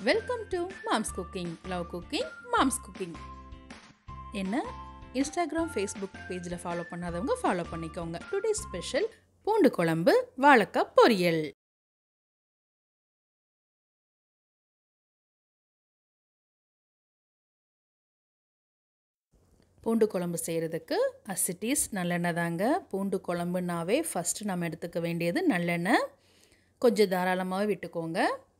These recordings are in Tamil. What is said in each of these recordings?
welcome to moms cooking love cooking moms cooking என்ன இன்ஸ்டாகிராம் ஃபேஸ்புக் பேஜில் ஃபாலோ பண்ணாதவங்க ஃபாலோ பண்ணிக்கோங்க டுடே ஸ்பெஷல் பூண்டு குழம்பு வாழைக்காய் பொரியல் பூண்டு குழம்பு செய்கிறதுக்கு அசிட்டிஸ் நல்லெண்ணெய் தாங்க பூண்டு குழம்புனாவே ஃபஸ்ட்டு நம்ம எடுத்துக்க வேண்டியது நல்லெண்ணெய் கொஞ்சம் தாராளமாகவே விட்டுக்கோங்க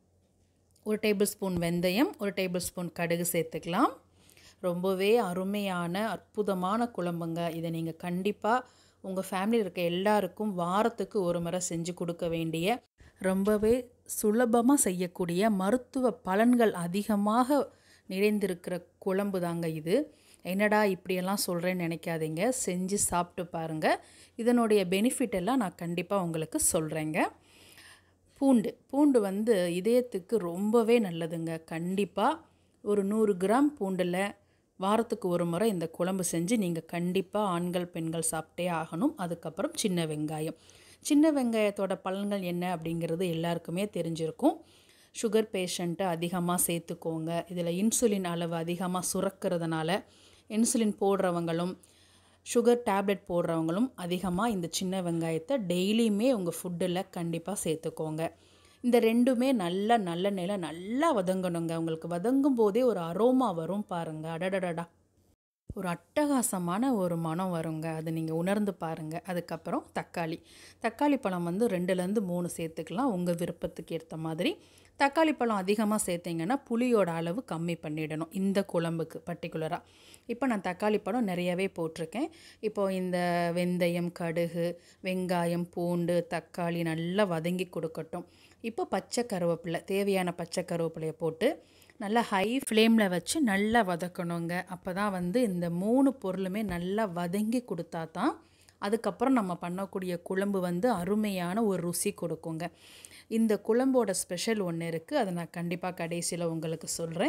ஒரு டேபிள் ஸ்பூன் வெந்தயம் ஒரு டேபிள் ஸ்பூன் கடுகு சேர்த்துக்கலாம் ரொம்பவே அருமையான அற்புதமான குழம்புங்க இதை நீங்கள் கண்டிப்பாக உங்கள் ஃபேமிலியில் இருக்க எல்லாருக்கும் வாரத்துக்கு ஒரு முறை செஞ்சு கொடுக்க வேண்டிய ரொம்பவே சுலபமாக செய்யக்கூடிய மருத்துவ பலன்கள் அதிகமாக நிறைந்திருக்கிற குழம்பு தாங்க இது என்னடா இப்படியெல்லாம் சொல்கிறேன்னு நினைக்காதீங்க செஞ்சு சாப்பிட்டு பாருங்கள் இதனுடைய பெனிஃபிட் எல்லாம் நான் கண்டிப்பாக உங்களுக்கு சொல்கிறேங்க பூண்டு பூண்டு வந்து இதயத்துக்கு ரொம்பவே நல்லதுங்க கண்டிப்பாக ஒரு நூறு கிராம் பூண்டில் வாரத்துக்கு ஒரு முறை இந்த குழம்பு செஞ்சு நீங்கள் கண்டிப்பாக ஆண்கள் பெண்கள் சாப்பிட்டே ஆகணும் அதுக்கப்புறம் சின்ன வெங்காயம் சின்ன வெங்காயத்தோட பலன்கள் என்ன அப்படிங்கிறது எல்லாருக்குமே தெரிஞ்சிருக்கும் சுகர் பேஷண்ட்டை அதிகமாக சேர்த்துக்கோங்க இதில் இன்சுலின் அளவு அதிகமாக சுரக்கிறதுனால இன்சுலின் போடுறவங்களும் சுகர் டேப்லெட் போடுறவங்களும் அதிகமாக இந்த சின்ன வெங்காயத்தை டெய்லியுமே உங்கள் ஃபுட்டில் கண்டிப்பாக சேர்த்துக்கோங்க இந்த ரெண்டுமே நல்லா நல்ல நிலை நல்லா வதங்கணுங்க உங்களுக்கு வதங்கும் போதே ஒரு அரோமா வரும் பாருங்கள் அடடடடா ஒரு அட்டகாசமான ஒரு மனம் வருங்க அது நீங்கள் உணர்ந்து பாருங்கள் அதுக்கப்புறம் தக்காளி தக்காளி பழம் வந்து ரெண்டுலேருந்து மூணு சேர்த்துக்கலாம் உங்கள் விருப்பத்துக்கு ஏற்ற மாதிரி தக்காளி பழம் அதிகமாக சேர்த்திங்கன்னா புளியோட அளவு கம்மி பண்ணிடணும் இந்த குழம்புக்கு பர்டிகுலராக இப்போ நான் தக்காளி பழம் நிறையவே போட்டிருக்கேன் இப்போது இந்த வெந்தயம் கடுகு வெங்காயம் பூண்டு தக்காளி நல்லா வதங்கி கொடுக்கட்டும் இப்போ பச்சை கருவேப்பிலை தேவையான பச்சை கருவேப்பிலையை போட்டு நல்லா ஹை ஃப்ளேமில் வச்சு நல்லா வதக்கணுங்க அப்போ தான் வந்து இந்த மூணு பொருளுமே நல்லா வதங்கி கொடுத்தா தான் அதுக்கப்புறம் நம்ம பண்ணக்கூடிய குழம்பு வந்து அருமையான ஒரு ருசி கொடுக்குங்க இந்த குழம்போட ஸ்பெஷல் ஒன்று இருக்குது அதை நான் கண்டிப்பாக கடைசியில் உங்களுக்கு சொல்கிறேன்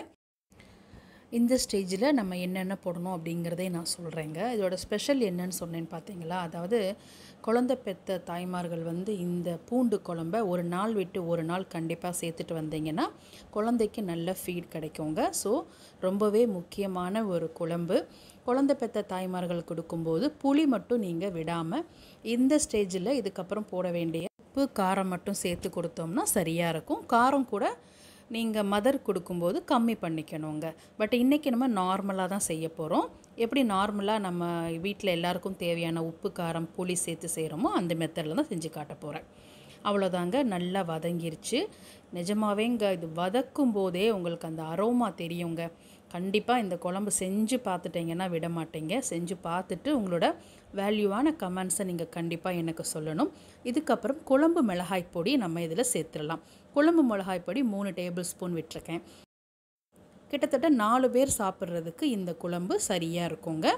இந்த ஸ்டேஜில் நம்ம என்னென்ன போடணும் அப்படிங்கிறதே நான் சொல்கிறேங்க இதோட ஸ்பெஷல் என்னன்னு சொன்னேன்னு பார்த்தீங்களா அதாவது குழந்தை பெத்த தாய்மார்கள் வந்து இந்த பூண்டு குழம்ப ஒரு நாள் விட்டு ஒரு நாள் கண்டிப்பாக சேர்த்துட்டு வந்தீங்கன்னா குழந்தைக்கு நல்ல ஃபீட் கிடைக்குங்க ஸோ ரொம்பவே முக்கியமான ஒரு குழம்பு குழந்தை பெத்த தாய்மார்கள் கொடுக்கும்போது புளி மட்டும் நீங்கள் விடாமல் இந்த ஸ்டேஜில் இதுக்கப்புறம் போட வேண்டிய உப்பு காரம் மட்டும் சேர்த்து கொடுத்தோம்னா சரியாக இருக்கும் காரம் கூட நீங்கள் மதர் கொடுக்கும்போது கம்மி பண்ணிக்கணுங்க பட் இன்றைக்கி நம்ம நார்மலாக தான் செய்ய போகிறோம் எப்படி நார்மலாக நம்ம வீட்டில் எல்லாருக்கும் தேவையான உப்பு காரம் புளி சேர்த்து செய்கிறோமோ அந்த மெத்தடில் தான் செஞ்சு காட்ட போகிறேன் அவ்வளோதாங்க நல்லா வதங்கிருச்சு நிஜமாவேங்க இது வதக்கும் போதே உங்களுக்கு அந்த அரோமா தெரியுங்க கண்டிப்பாக இந்த குழம்பு செஞ்சு பார்த்துட்டிங்கன்னா விட மாட்டீங்க செஞ்சு பார்த்துட்டு உங்களோட வேல்யூவான கமெண்ட்ஸை நீங்கள் கண்டிப்பாக எனக்கு சொல்லணும் இதுக்கப்புறம் குழம்பு மிளகாய் பொடி நம்ம இதில் சேர்த்துடலாம் குழம்பு மிளகாய் பொடி மூணு டேபிள் ஸ்பூன் விட்டுருக்கேன் கிட்டத்தட்ட நாலு பேர் சாப்பிட்றதுக்கு இந்த குழம்பு சரியாக இருக்குங்க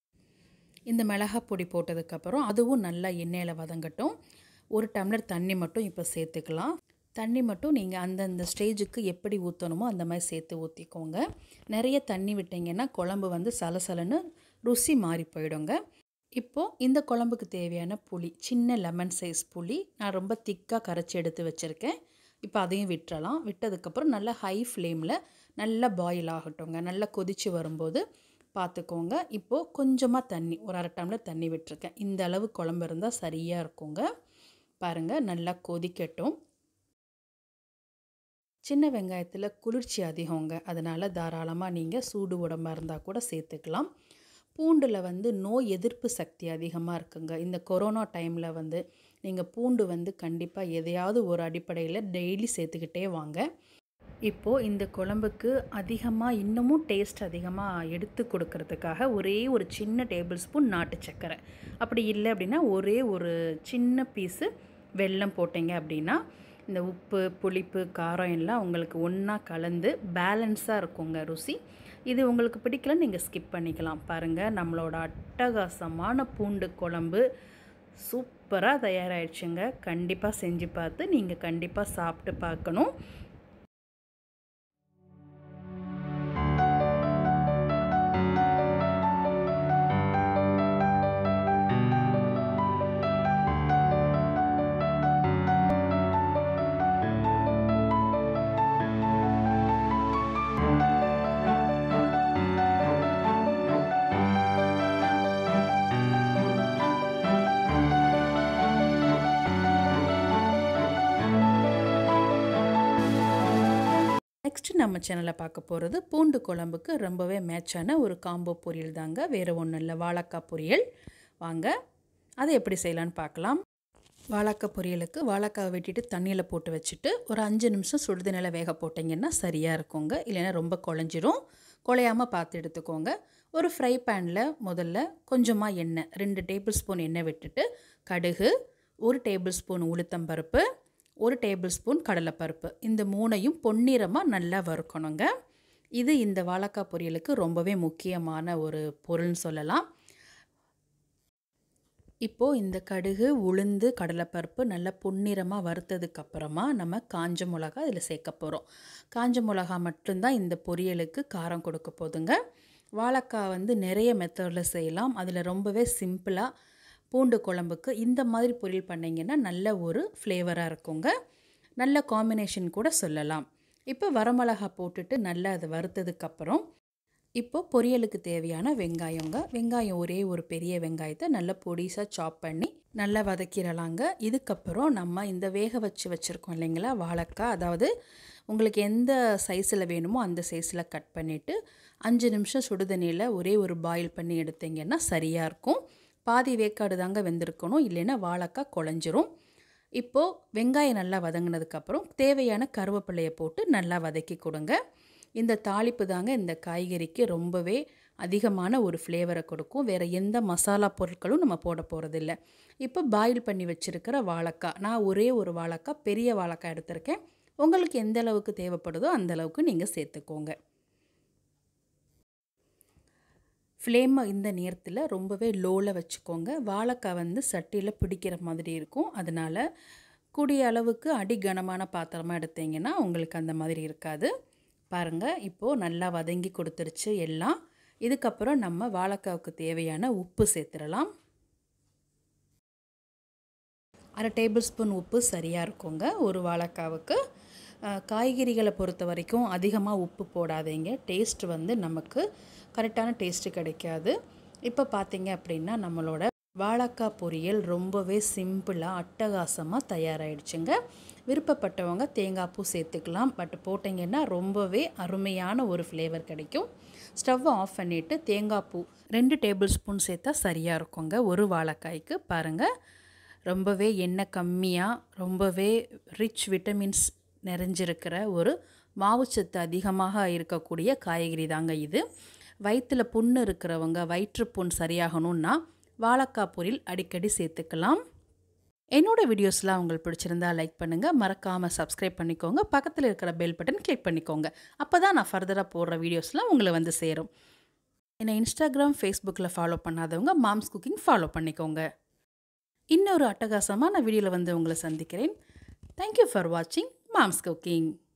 இந்த மிளகாய் பொடி போட்டதுக்கப்புறம் அதுவும் நல்லா எண்ணெயில் வதங்கட்டும் ஒரு டம்ளர் தண்ணி மட்டும் இப்போ சேர்த்துக்கலாம் தண்ணி மட்டும் நீங்கள் அந்தந்த ஸ்டேஜுக்கு எப்படி ஊற்றணுமோ அந்த மாதிரி சேர்த்து ஊற்றிக்கோங்க நிறைய தண்ணி விட்டிங்கன்னா குழம்பு வந்து சலசலன்னு ருசி மாறி போயிடுங்க இப்போது இந்த குழம்புக்கு தேவையான புளி சின்ன லெமன் சைஸ் புளி நான் ரொம்ப திக்காக கரைச்சி எடுத்து வச்சுருக்கேன் இப்போ அதையும் விட்டுறலாம் விட்டதுக்கப்புறம் நல்லா ஹை ஃப்ளேமில் நல்லா பாயில் ஆகட்டுங்க நல்லா கொதித்து வரும்போது பார்த்துக்கோங்க இப்போது கொஞ்சமாக தண்ணி ஒரு அரை டம்ளர் தண்ணி விட்டுருக்கேன் இந்த அளவு குழம்பு இருந்தால் சரியாக இருக்குங்க பாருங்கள் நல்லா கொதிக்கட்டும் சின்ன வெங்காயத்தில் குளிர்ச்சி அதிகங்க அதனால் தாராளமாக நீங்கள் சூடு உடம்பாக இருந்தால் கூட சேர்த்துக்கலாம் பூண்டில் வந்து நோய் எதிர்ப்பு சக்தி அதிகமாக இருக்குங்க இந்த கொரோனா டைமில் வந்து நீங்கள் பூண்டு வந்து கண்டிப்பாக எதையாவது ஒரு அடிப்படையில் டெய்லி சேர்த்துக்கிட்டே வாங்க இப்போது இந்த குழம்புக்கு அதிகமாக இன்னமும் டேஸ்ட் அதிகமாக எடுத்து கொடுக்கறதுக்காக ஒரே ஒரு சின்ன டேபிள் ஸ்பூன் நாட்டு சர்க்கரை அப்படி இல்லை அப்படின்னா ஒரே ஒரு சின்ன பீஸு வெல்லம் போட்டிங்க அப்படின்னா இந்த உப்பு புளிப்பு காரம் எல்லாம் உங்களுக்கு ஒன்றா கலந்து பேலன்ஸாக இருக்குங்க ருசி இது உங்களுக்கு பிடிக்கலன்னு நீங்கள் ஸ்கிப் பண்ணிக்கலாம் பாருங்கள் நம்மளோட அட்டகாசமான பூண்டு குழம்பு சூப்பராக தயாராகிடுச்சுங்க கண்டிப்பாக செஞ்சு பார்த்து நீங்கள் கண்டிப்பாக சாப்பிட்டு பார்க்கணும் நெக்ஸ்ட்டு நம்ம சேனலில் பார்க்க போகிறது பூண்டு குழம்புக்கு ரொம்பவே மேட்சான ஒரு காம்போ பொரியல் தாங்க வேறு ஒன்றும் இல்லை வாழைக்காய் பொரியல் வாங்க அதை எப்படி செய்யலான்னு பார்க்கலாம் வாழைக்காய் பொரியலுக்கு வாழைக்காவை வெட்டிட்டு தண்ணியில் போட்டு வச்சுட்டு ஒரு அஞ்சு நிமிஷம் சுடுதண்ணியில் வேக போட்டிங்கன்னா சரியாக இருக்குங்க இல்லைன்னா ரொம்ப குழஞ்சிரும் குழையாமல் பார்த்து எடுத்துக்கோங்க ஒரு ஃப்ரை பேனில் முதல்ல கொஞ்சமாக எண்ணெய் ரெண்டு டேபிள் ஸ்பூன் எண்ணெய் விட்டுட்டு கடுகு ஒரு டேபிள் ஸ்பூன் உளுத்தம்பருப்பு ஒரு டேபிள் ஸ்பூன் கடலைப்பருப்பு இந்த மூணையும் பொன்னிறமாக நல்லா வறுக்கணுங்க இது இந்த வாழைக்காய் பொரியலுக்கு ரொம்பவே முக்கியமான ஒரு பொருள்னு சொல்லலாம் இப்போது இந்த கடுகு உளுந்து கடலைப்பருப்பு நல்லா பொன்னிறமாக வறுத்ததுக்கப்புறமா நம்ம காஞ்ச மிளகா இதில் சேர்க்க போகிறோம் காஞ்ச மிளகா மட்டும்தான் இந்த பொரியலுக்கு காரம் கொடுக்க போதுங்க வாழைக்காய் வந்து நிறைய மெத்தடில் செய்யலாம் அதில் ரொம்பவே சிம்பிளாக பூண்டு குழம்புக்கு இந்த மாதிரி பொரியல் பண்ணிங்கன்னா நல்ல ஒரு ஃப்ளேவராக இருக்குங்க நல்ல காம்பினேஷன் கூட சொல்லலாம் இப்போ வரமிளகா போட்டுட்டு நல்லா அதை வறுத்ததுக்கப்புறம் இப்போது பொரியலுக்கு தேவையான வெங்காயங்க வெங்காயம் ஒரே ஒரு பெரிய வெங்காயத்தை நல்லா பொடிசாக சாப் பண்ணி நல்லா வதக்கிடலாங்க இதுக்கப்புறம் நம்ம இந்த வேக வச்சு வச்சுருக்கோம் இல்லைங்களா வாழைக்காய் அதாவது உங்களுக்கு எந்த சைஸில் வேணுமோ அந்த சைஸில் கட் பண்ணிவிட்டு அஞ்சு நிமிஷம் சுடுதண்ணியில் ஒரே ஒரு பாயில் பண்ணி எடுத்தீங்கன்னா சரியாக இருக்கும் பாதி வேக்காடு தாங்க வெந்திருக்கணும் இல்லைன்னா வாழைக்காய் குழஞ்சிரும் இப்போது வெங்காயம் நல்லா வதங்கினதுக்கப்புறம் தேவையான கருவேப்பிலையை போட்டு நல்லா வதக்கி கொடுங்க இந்த தாளிப்பு தாங்க இந்த காய்கறிக்கு ரொம்பவே அதிகமான ஒரு ஃப்ளேவரை கொடுக்கும் வேறு எந்த மசாலா பொருட்களும் நம்ம போட போகிறதில்ல இப்போ பாயில் பண்ணி வச்சுருக்கிற வாழைக்காய் நான் ஒரே ஒரு வாழைக்காய் பெரிய வாழைக்காய் எடுத்திருக்கேன் உங்களுக்கு எந்த அளவுக்கு தேவைப்படுதோ அந்த அளவுக்கு நீங்கள் சேர்த்துக்கோங்க ஃப்ளேமை இந்த நேரத்தில் ரொம்பவே லோவில் வச்சுக்கோங்க வாழைக்காய் வந்து சட்டியில் பிடிக்கிற மாதிரி இருக்கும் அதனால் கூடிய அளவுக்கு அடி கனமான பாத்திரமாக எடுத்தீங்கன்னா உங்களுக்கு அந்த மாதிரி இருக்காது பாருங்கள் இப்போது நல்லா வதங்கி கொடுத்துருச்சு எல்லாம் இதுக்கப்புறம் நம்ம வாழைக்காவுக்கு தேவையான உப்பு சேர்த்துடலாம் அரை டேபிள் ஸ்பூன் உப்பு சரியாக இருக்குங்க ஒரு வாழைக்காவுக்கு காய்கறிகளை பொறுத்த வரைக்கும் அதிகமாக உப்பு போடாதீங்க டேஸ்ட் வந்து நமக்கு கரெக்டான டேஸ்ட்டு கிடைக்காது இப்போ பார்த்தீங்க அப்படின்னா நம்மளோட வாழைக்காய் பொரியல் ரொம்பவே சிம்பிளாக அட்டகாசமாக தயாராகிடுச்சுங்க விருப்பப்பட்டவங்க தேங்காய் பூ சேர்த்துக்கலாம் பட் போட்டிங்கன்னா ரொம்பவே அருமையான ஒரு ஃப்ளேவர் கிடைக்கும் ஸ்டவ்வை ஆஃப் பண்ணிவிட்டு தேங்காய் பூ ரெண்டு டேபிள் ஸ்பூன் சேர்த்தா சரியாக இருக்குங்க ஒரு வாழைக்காய்க்கு பாருங்கள் ரொம்பவே எண்ணெய் கம்மியாக ரொம்பவே ரிச் விட்டமின்ஸ் நிறைஞ்சிருக்கிற ஒரு மாவுச்சத்து அதிகமாக இருக்கக்கூடிய காய்கறி தாங்க இது வயிற்றில் புண்ணு இருக்கிறவங்க வயிற்று புண் சரியாகணும்னா வாழைக்காய் பொரியல் அடிக்கடி சேர்த்துக்கலாம் என்னோடய வீடியோஸ்லாம் உங்களுக்கு பிடிச்சிருந்தா லைக் பண்ணுங்கள் மறக்காமல் சப்ஸ்கிரைப் பண்ணிக்கோங்க பக்கத்தில் இருக்கிற பெல் பட்டன் கிளிக் பண்ணிக்கோங்க அப்போ தான் நான் ஃபர்தராக போடுற வீடியோஸ்லாம் உங்களை வந்து சேரும் என்னை இன்ஸ்டாகிராம் ஃபேஸ்புக்கில் ஃபாலோ பண்ணாதவங்க மாம்ஸ் குக்கிங் ஃபாலோ பண்ணிக்கோங்க இன்னொரு அட்டகாசமாக நான் வீடியோவில் வந்து உங்களை சந்திக்கிறேன் தேங்க்யூ ஃபார் வாட்சிங் மாம்ஸ் குக்கிங்